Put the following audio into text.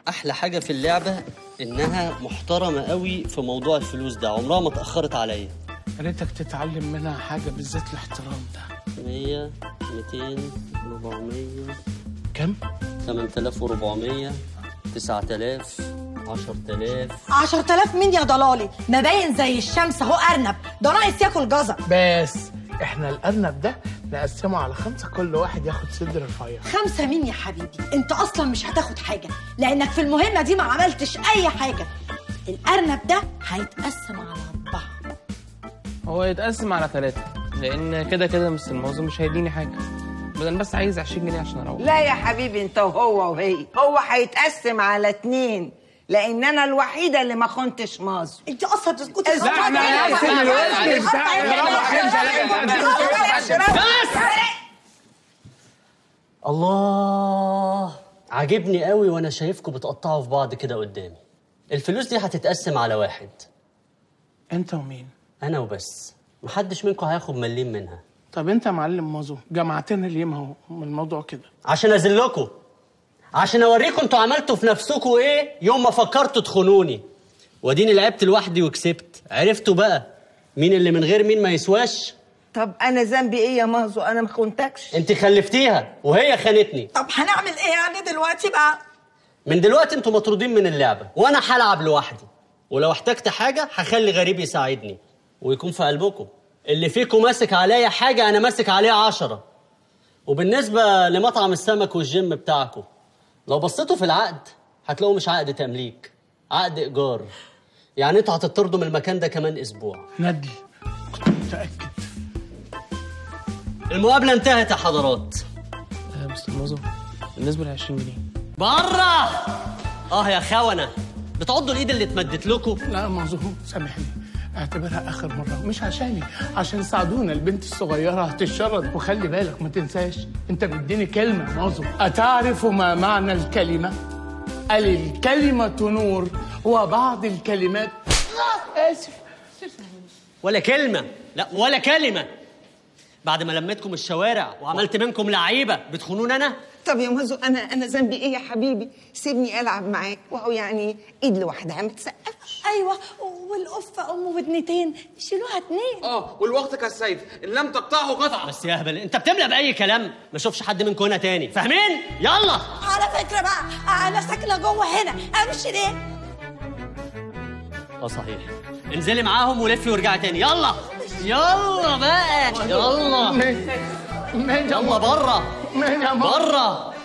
احلى حاجه في اللعبه انها محترمه قوي في موضوع الفلوس ده عمرها ما اتاخرت عليا يا ريتك تتعلم منها حاجه بالذات الاحترام ده 100 200 400 كم 8400 9000 10000 10000 مين يا ضلالي ما باين زي الشمس اهو ارنب ده ناقص ياكل جزر بس احنا الارنب ده نقسمه على خمسه كل واحد ياخد صدر رفيع خمسة مين يا حبيبي انت اصلا مش هتاخد حاجة لانك في المهمة دي ما عملتش اي حاجة الارنب ده هيتقسم على اربعة هو يتقسم على ثلاثة لأن كده كده مستر الموظف مش هيديني حاجة بدل أنا بس عايز 20 جنيه عشان أروح لا يا حبيبي انت وهو وهي هو هيتقسم على اتنين لان انا الوحيده اللي ما خنتش مازو انت اصلا تسكتي لا، احنا هنقسم الوزن بتاعي يا رب. الله عاجبني قوي وانا شايفكم بتقطعوا في بعض كده قدامي الفلوس دي هتتقسم على واحد انت ومين انا وبس محدش منكم هياخد مليم منها طب انت يا معلم مازو جمعتنا ليه ما هو من الموضوع كده عشان اذلكم عشان اوريكم انتوا عملتوا في نفسكم ايه يوم ما فكرتوا تخونوني واديني لعبت لوحدي وكسبت عرفتوا بقى مين اللي من غير مين ما يسواش طب انا ذنبي ايه يا مازو انا ما خنتكش انت خلفتيها وهي خانتني طب هنعمل ايه يعني دلوقتي بقى من دلوقتي انتوا مطرودين من اللعبه وانا هلعب لوحدي ولو احتجت حاجه هخلي غريب يساعدني ويكون في قلبكم اللي فيكم ماسك عليا حاجه انا ماسك عليه عشرة وبالنسبه لمطعم السمك والجيم بتاعكم لو بصيتوا في العقد هتلاقوا مش عقد تمليك عقد ايجار يعني انتوا هتطردوا من المكان ده كمان اسبوع ندل كنت متاكد المقابله انتهت يا حضرات آه، مستر الموظف بالنسبة ل 20 جنيه بره اه يا خونه بتعضوا الايد اللي اتمدت لكم لا مازو سامحني اعتبرها اخر مره مش عشاني عشان ساعدونا البنت الصغيره هتشرد وخلي بالك ما تنساش انت مديني كلمه مازو اتعرف ما معنى الكلمه قال الكلمه نور وبعض الكلمات اسف ولا كلمة لا ولا كلمة بعد ما لميتكم الشوارع وعملت منكم لعيبة بتخونوني أنا طب يا مازو انا انا ذنبي ايه يا حبيبي سيبني العب معاك وهو يعني ايد لوحدها ما تسقفش ايوه والقفة ام ودنتين شيلوها اتنين اه والوقت كالسيف ان لم تقطعه قطع بس يا هبل أنت بتملى بأي كلام ما اشوفش حد منكم هنا تاني فاهمين؟ يلا على فكرة بقى انا ساكنة جوه هنا امشي ليه اه صحيح انزلي معاهم ولفي وارجعي تاني يلا يلا بقى يلا مين يلا بره مين يا مازو بره